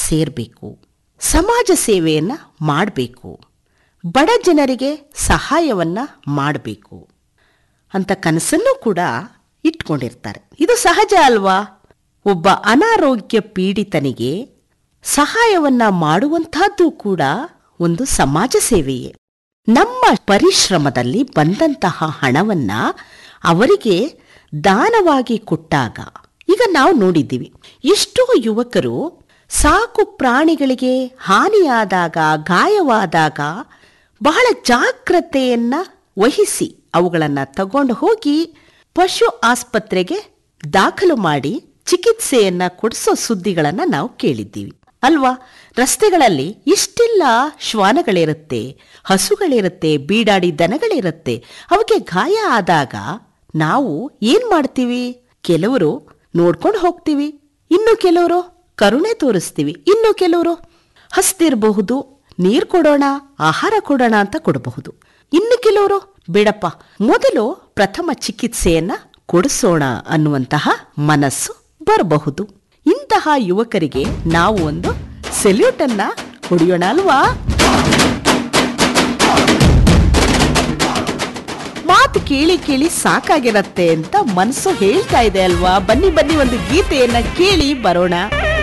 ಸೇರಬೇಕು ಸಮಾಜ ಸೇವೆಯನ್ನು ಮಾಡಬೇಕು ಬಡ ಜನರಿಗೆ ಸಹಾಯವನ್ನ ಮಾಡಬೇಕು ಅಂತ ಕನಸನ್ನು ಕೂಡ ಇಟ್ಕೊಂಡಿರ್ತಾರೆ ಇದು ಸಹಜ ಅಲ್ವಾ ಒಬ್ಬ ಅನಾರೋಗ್ಯ ಪೀಡಿತನಿಗೆ ಸಹಾಯವನ್ನ ಮಾಡುವಂತಹದ್ದು ಕೂಡ ಒಂದು ಸಮಾಜ ಸೇವೆಯೇ ನಮ್ಮ ಪರಿಶ್ರಮದಲ್ಲಿ ಬಂದಂತಹ ಹಣವನ್ನ ಅವರಿಗೆ ದಾನವಾಗಿ ಕೊಟ್ಟಾಗ ಈಗ ನಾವು ನೋಡಿದ್ದೀವಿ ಎಷ್ಟೋ ಯುವಕರು ಸಾಕು ಪ್ರಾಣಿಗಳಿಗೆ ಹಾನಿಯಾದಾಗ ಗಾಯವಾದಾಗ ಬಹಳ ಜಾಗ್ರತೆಯನ್ನ ವಹಿಸಿ ಅವುಗಳನ್ನು ತಗೊಂಡು ಹೋಗಿ ಪಶು ಆಸ್ಪತ್ರೆಗೆ ದಾಖಲು ಮಾಡಿ ಚಿಕಿತ್ಸೆಯನ್ನ ಕೊಡಿಸೋ ಸುದ್ದಿಗಳನ್ನ ನಾವು ಕೇಳಿದ್ದೀವಿ ಅಲ್ವಾ ರಸ್ತೆಗಳಲ್ಲಿ ಇಷ್ಟೆಲ್ಲ ಶ್ವಾನಗಳಿರುತ್ತೆ ಹಸುಗಳಿರುತ್ತೆ ಬೀಡಾಡಿ ದನಗಳಿರುತ್ತೆ ಅವಕ್ಕೆ ಗಾಯ ಆದಾಗ ನಾವು ಏನ್ ಮಾಡ್ತೀವಿ ಕೆಲವರು ನೋಡ್ಕೊಂಡು ಹೋಗ್ತೀವಿ ಇನ್ನು ಕೆಲವರು ಕರುಣೆ ತೋರಿಸ್ತೀವಿ ಇನ್ನು ಕೆಲವರು ಹಸ್ತಿರಬಹುದು ನೀರು ಕೊಡೋಣ ಆಹಾರ ಕೊಡೋಣ ಅಂತ ಕೊಡಬಹುದು ಇನ್ನು ಕೆಲವರು ಬೇಡಪ್ಪ ಮೊದಲು ಪ್ರಥಮ ಚಿಕಿತ್ಸೆಯನ್ನ ಕೊಡಿಸೋಣ ಅನ್ನುವಂತಹ ಮನಸ್ಸು ಬರಬಹುದು ಇಂತಹ ಯುವಕರಿಗೆ ನಾವು ಒಂದು ಸೆಲ್ಯೂಟ್ ಅನ್ನ ಹೊಡೆಯೋಣ ಅಲ್ವಾ ಮಾತು ಕೇಳಿ ಕೇಳಿ ಸಾಕಾಗಿರತ್ತೆ ಅಂತ ಮನಸ್ಸು ಹೇಳ್ತಾ ಇದೆ ಅಲ್ವಾ ಬನ್ನಿ ಬನ್ನಿ ಒಂದು ಗೀತೆಯನ್ನ ಕೇಳಿ ಬರೋಣ